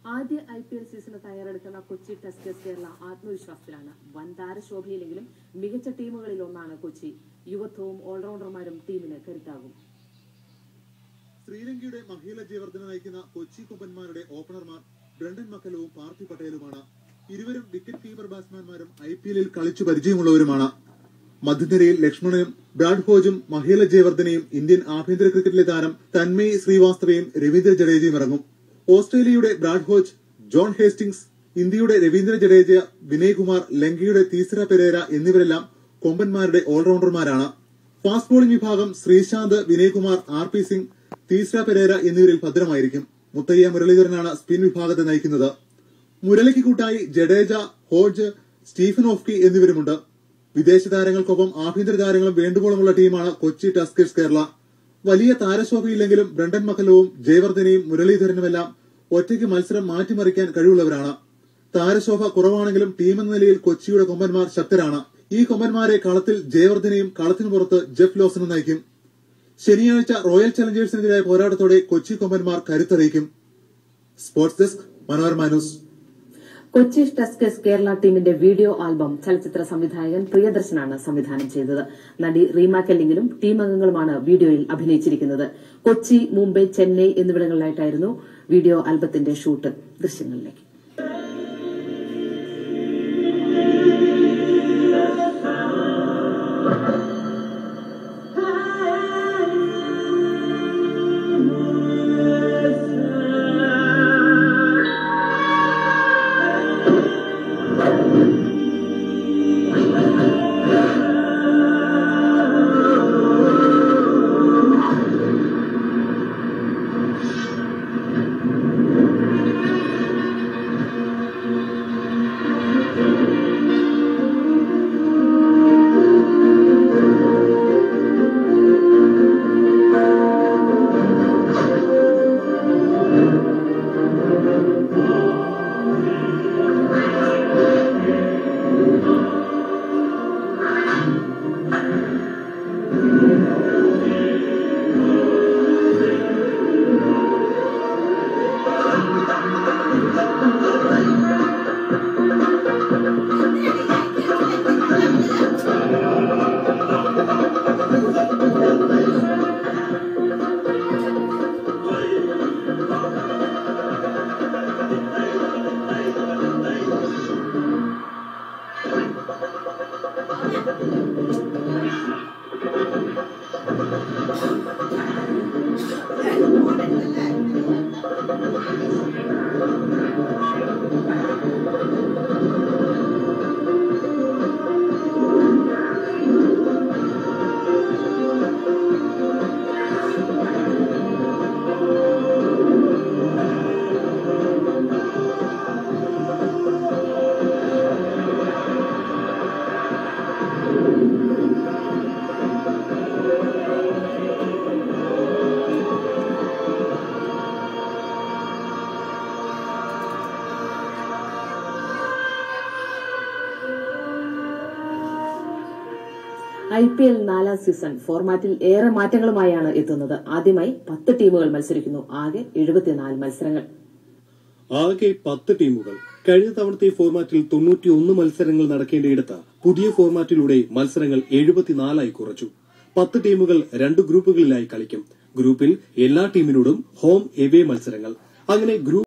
ആദ്യ I P L season തയ്യാറെടുക്കുന്ന Kochi tuskers Kerala ആത്മവിശ്വാസത്തിലാണ് വൻ താരശോഭയിലെങ്കിലും മികച്ച ടീമുകളിൽ ഒന്നാണ് കൊച്ചി യുവത്വവും ഓൾറൗണ്ടർമാരും ടീമിന് കരുത്താകും ശ്രീലങ്കയുടെ മഹീല ജയവർദ്ധന നയിക്കുന്ന കൊച്ചി കുമ്പന്മാരുടെ ഓപ്പണർമാർ ബ്രണ്ടൻ മക്കലവും പാർത്ഥി പട്ടേലുമാണ് ഇരുവരും വിക്കറ്റ് കീപ്പർ ബാറ്റ്സ്മാൻമാരും ഐ പി എല്ലിൽ കളിച്ചു പരിചയമുള്ളവരുമാണ് മധ്യനിരയിൽ ലക്ഷ്മണനും ബ്രാഡ് ഹോജും മഹീല ജയവർദ്ധനയും ഇന്ത്യൻ ആഭ്യന്തര ക്രിക്കറ്റിലെ താരം തന്മയ് ശ്രീവാസ്തവയും രവീന്ദ്ര ജഡേജയും ഇറങ്ങും ഓസ്ട്രേലിയയുടെ ബ്രാഡ് ഹോജ് ജോൺ ഹേസ്റ്റിംഗ്സ് ഇന്ത്യയുടെ രവീന്ദ്ര ജഡേജ വിനയ്കുമാർ ലങ്കയുടെ തീസര പെരേര എന്നിവരെല്ലാം കൊമ്പന്മാരുടെ ഓൾറൗണ്ടർമാരാണ് ഫാസ്റ്റ് ബോളിംഗ് വിഭാഗം ശ്രീശാന്ത് വിനയ്കുമാർ ആർ പി സിംഗ് തീസ്ര പെരേര എന്നിവരിൽ ഭദ്രമായിരിക്കും മുത്തയ്യ മുരളീധരനാണ് സ്പിൻ വിഭാഗത്തെ നയിക്കുന്നത് മുരളിക്ക് കൂട്ടായി ജഡേജ ഹോജ് സ്റ്റീഫൻ ഓഫ്കി എന്നിവരുമുണ്ട് വിദേശ താരങ്ങൾക്കൊപ്പം ആഭ്യന്തര താരങ്ങളും വേണ്ടുവോളമുള്ള ടീമാണ് കൊച്ചി ടസ്കേഴ്സ് കേരള വലിയ താരശോഭയില്ലെങ്കിലും ബ്രണ്ടൻ മക്കലവും ജയവർദ്ധനയും മുരളീധരനുമെല്ലാം ഒറ്റയ്ക്ക് മത്സരം മാറ്റിമറിക്കാൻ കഴിവുള്ളവരാണ് താരശോഭ കുറവാണെങ്കിലും ടീമെന്ന നിലയിൽ കൊച്ചിയുടെ കൊമ്പന്മാർ ശക്തരാണ് ഈ കൊമ്പന്മാരെ കളത്തിൽ ജയവർദ്ധനയും കളത്തിനു പുറത്ത് ജെഫ് ലോസനും നയിക്കും ശനിയാഴ്ച റോയൽ ചലഞ്ചേഴ്സിനെതിരായ പോരാട്ടത്തോടെ കൊച്ചി കൊമ്പന്മാർ കരുത്തറിയിക്കും sports desk Manorama news Kochi tuskers Kerala ടീമിന്റെ വീഡിയോ ആൽബം ചലച്ചിത്ര സംവിധായകൻ പ്രിയദർശനാണ് സംവിധാനം ചെയ്തത് നടി റീമ കെല്ലിങ്ങിലും ടീം അംഗങ്ങളുമാണ് വീഡിയോയിൽ അഭിനയിച്ചിരിക്കുന്നത് കൊച്ചി മുംബൈ ചെന്നൈ എന്നിവിടങ്ങളിലായിട്ടായിരുന്നു വീഡിയോ ആൽബത്തിന്റെ ഷൂട്ട് ദൃശ്യങ്ങളിലേക്ക് ഐ പി എൽ നാലാം സീസൺ ഫോർമാറ്റിൽ ഏറെ മാറ്റങ്ങളുമായാണ് എത്തുന്നത് ആദ്യമായി പത്ത് ടീമുകൾ മത്സരിക്കുന്നു ആകെ എഴുപത്തിനാല് മത്സരങ്ങൾ ആകെ പത്ത് ടീമുകൾ കഴിഞ്ഞ തവണത്തെ ഫോർമാറ്റിൽ തൊണ്ണൂറ്റിയൊന്ന് മത്സരങ്ങൾ നടക്കേണ്ടയിടത്ത് പുതിയ ഫോർമാറ്റിലൂടെ മത്സരങ്ങൾ എഴുപത്തിനാലായി കുറച്ചു പത്ത് ടീമുകൾ രണ്ട് ഗ്രൂപ്പുകളിലായി കളിക്കും ഗ്രൂപ്പിൽ എല്ലാ ടീമിനോടും ഹോം എവേ മത്സരങ്ങൾ അങ്ങനെ ഗ്രൂപ്പ്